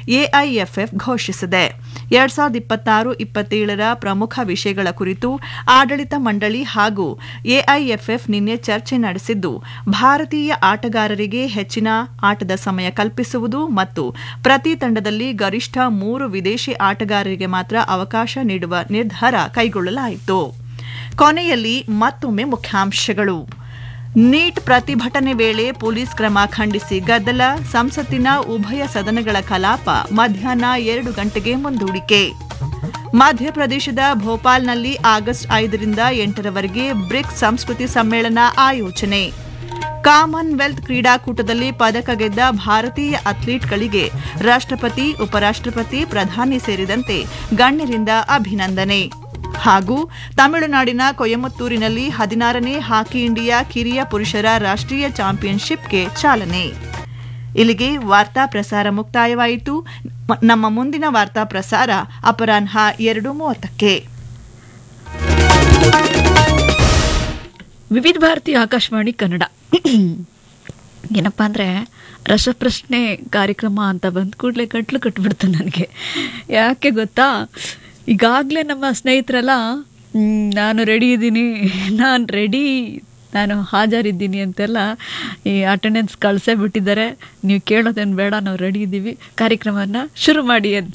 AIFF ಘೋಷಿಸಿದೆ ಎರಡ್ ಸಾವಿರದ ಇಪ್ಪತ್ತಾರು ಇಪ್ಪತ್ತೇಳರ ಪ್ರಮುಖ ವಿಷಯಗಳ ಕುರಿತು ಆಡಳಿತ ಮಂಡಳಿ ಹಾಗೂ ಎಐಎಫ್ಎಫ್ ನಿನ್ನೆ ಚರ್ಚೆ ನಡೆಸಿದ್ದು ಭಾರತೀಯ ಆಟಗಾರರಿಗೆ ಹೆಚ್ಚಿನ ಆಟದ ಸಮಯ ಕಲ್ಪಿಸುವುದು ಮತ್ತು ಪ್ರತಿ ತಂಡದಲ್ಲಿ ಗರಿಷ್ಠ ಮೂರು ವಿದೇಶಿ ಆಟಗಾರರಿಗೆ ಮಾತ್ರ ಅವಕಾಶ ನೀಡುವ ನಿರ್ಧಾರ ಕೈಗೊಳ್ಳಲಾಯಿತು ಕೊನೆಯಲ್ಲಿ ಮತ್ತೊಮ್ಮೆ ಮುಖ್ಯಾಂಶಗಳು ನೀಟ್ ಪ್ರತಿಭಟನೆ ವೇಳೆ ಪೊಲೀಸ್ ಕ್ರಮ ಖಂಡಿಸಿ ಗದ್ದಲ ಸಂಸತ್ತಿನ ಉಭಯ ಸದನಗಳ ಕಲಾಪ ಮಧ್ಯಾಹ್ನ ಎರಡು ಗಂಟೆಗೆ ಮುಂದೂಡಿಕೆ ಮಧ್ಯಪ್ರದೇಶದ ಭೋಪಾಲ್ನಲ್ಲಿ ಆಗಸ್ಟ್ ಐದರಿಂದ ಎಂಟರವರೆಗೆ ಬ್ರಿಕ್ಸ್ ಸಂಸ್ಕೃತಿ ಸಮ್ಮೇಳನ ಆಯೋಜನೆ ಕಾಮನ್ವೆಲ್ತ್ ಕ್ರೀಡಾಕೂಟದಲ್ಲಿ ಪದಕ ಗೆದ್ದ ಭಾರತೀಯ ಅಥ್ಲೀಟ್ಗಳಿಗೆ ರಾಷ್ಟ್ರಪತಿ ಉಪರಾಷ್ಟ್ರಪತಿ ಪ್ರಧಾನಿ ಸೇರಿದಂತೆ ಗಣ್ಯರಿಂದ ಅಭಿನಂದನೆ ಹಾಗೂ ತಮಿಳುನಾಡಿನ ಕೊಯಮತ್ತೂರಿನಲ್ಲಿ ಹದಿನಾರನೇ ಹಾಕಿ ಇಂಡಿಯಾ ಕಿರಿಯ ಪುರುಷರ ರಾಷ್ಟ್ರೀಯ ಚಾಂಪಿಯನ್ಶಿಪ್ಗೆ ಚಾಲನೆ ಇಲ್ಲಿಗೆ ವಾರ್ತಾ ಪ್ರಸಾರ ಮುಕ್ತಾಯವಾಯಿತು ಮ- ನಮ್ಮ ಮುಂದಿನ ವಾರ್ತಾ ಪ್ರಸಾರ ಅಪರಾಹ್ನ ಎರಡು ಮೂವತ್ತಕ್ಕೆ ವಿವಿಧ ಭಾರತಿ ಆಕಾಶವಾಣಿ ಕನ್ನಡ ಏನಪ್ಪ ಅಂದರೆ ರಸಪ್ರಶ್ನೆ ಕಾರ್ಯಕ್ರಮ ಅಂತ ಬಂದ ಕೂಡಲೇ ಗಂಟ್ಲು ಕಟ್ಬಿಡ್ತು ನನಗೆ ಯಾಕೆ ಗೊತ್ತಾ ಈಗಾಗಲೇ ನಮ್ಮ ಸ್ನೇಹಿತರೆಲ್ಲ "ಹ್ಮ್, ನಾನು ರೆಡಿ ಇದ್ದೀನಿ ನಾನು ರೆಡಿ ನಾನು ಹಾಜರಿದ್ದೀನಿ ಅಂತೆಲ್ಲ ಈ ಅಟೆಂಡೆನ್ಸ್ ಕಳಿಸೇ ಬಿಟ್ಟಿದ್ದಾರೆ ನೀವು ಕೇಳೋದೇನು ಬೇಡ ನಾವು ರೆಡಿ ಇದ್ದೀವಿ ಕಾರ್ಯಕ್ರಮನ ಶುರು ಮಾಡಿ ಅಂತ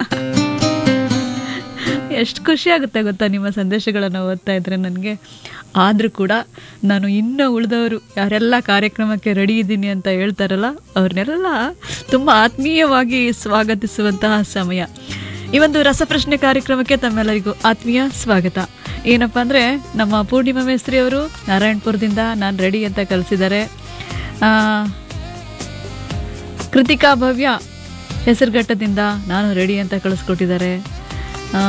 ಎಷ್ಟು ಖುಷಿ ಆಗುತ್ತೆ ಗೊತ್ತಾ ನಿಮ್ಮ ಸಂದೇಶಗಳನ್ನು ಓದ್ತಾ ಇದ್ರೆ ನನಗೆ ಆದರೂ ಕೂಡ ನಾನು ಇನ್ನೂ ಉಳಿದವರು ಯಾರೆಲ್ಲ ಕಾರ್ಯಕ್ರಮಕ್ಕೆ ರೆಡಿ ಇದ್ದೀನಿ ಅಂತ ಹೇಳ್ತಾರಲ್ಲ ಅವ್ರನ್ನೆಲ್ಲ ತುಂಬ ಆತ್ಮೀಯವಾಗಿ ಸ್ವಾಗತಿಸುವಂತಹ ಸಮಯ ಈ ಒಂದು ರಸಪ್ರಶ್ನೆ ಕಾರ್ಯಕ್ರಮಕ್ಕೆ ತಮ್ಮೆಲ್ಲರಿಗೂ ಆತ್ಮೀಯ ಸ್ವಾಗತ ಏನಪ್ಪ ಅಂದರೆ ನಮ್ಮ ಪೂರ್ಣಿಮಾ ಮೇಸ್ತ್ರಿ ಅವರು ನಾರಾಯಣಪುರದಿಂದ ನಾನು ರೆಡಿ ಅಂತ ಕಲಿಸಿದ್ದಾರೆ ಕೃತಿಕಾ ಭವ್ಯ ಹೆಸರುಘಟ್ಟದಿಂದ ನಾನು ರೆಡಿ ಅಂತ ಕಳಿಸ್ಕೊಟ್ಟಿದ್ದಾರೆ ಆ,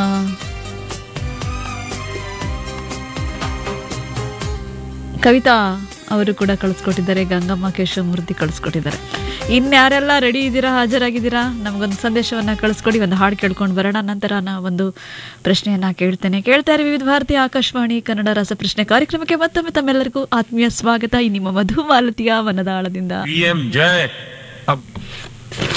ಕವಿತಾ ಅವರು ಕೂಡ ಕಳಿಸ್ಕೊಟ್ಟಿದ್ದಾರೆ ಗಂಗಮ್ಮ ಕೇಶವಮೂರ್ತಿ ಕಳಿಸ್ಕೊಟ್ಟಿದ್ದಾರೆ ಇನ್ಯಾರೆಲ್ಲ ರೆಡಿ ಇದ್ದೀರಾ ಹಾಜರಾಗಿದ್ದೀರಾ ನಮಗೊಂದು ಸಂದೇಶವನ್ನು ಕಳಿಸ್ಕೊಡಿ ಒಂದು ಹಾಡು ಕೇಳ್ಕೊಂಡು ಬರೋಣ ನಂತರ ನಾ ಒಂದು ಪ್ರಶ್ನೆಯನ್ನು ಕೇಳ್ತೇನೆ ಕೇಳ್ತಾರೆ ವಿವಿಧ ಭಾರತಿ ಆಕಾಶವಾಣಿ ಕನ್ನಡ ರಸಪ್ರಶ್ನೆ ಕಾರ್ಯಕ್ರಮಕ್ಕೆ ಮತ್ತೊಮ್ಮೆ ತಮ್ಮೆಲ್ಲರಿಗೂ ಆತ್ಮೀಯ ಸ್ವಾಗತ ಈ ನಿಮ್ಮ ಮಧುಮಾಲತಿಯ ವನದಾಳದಿಂದ पीएम जय अब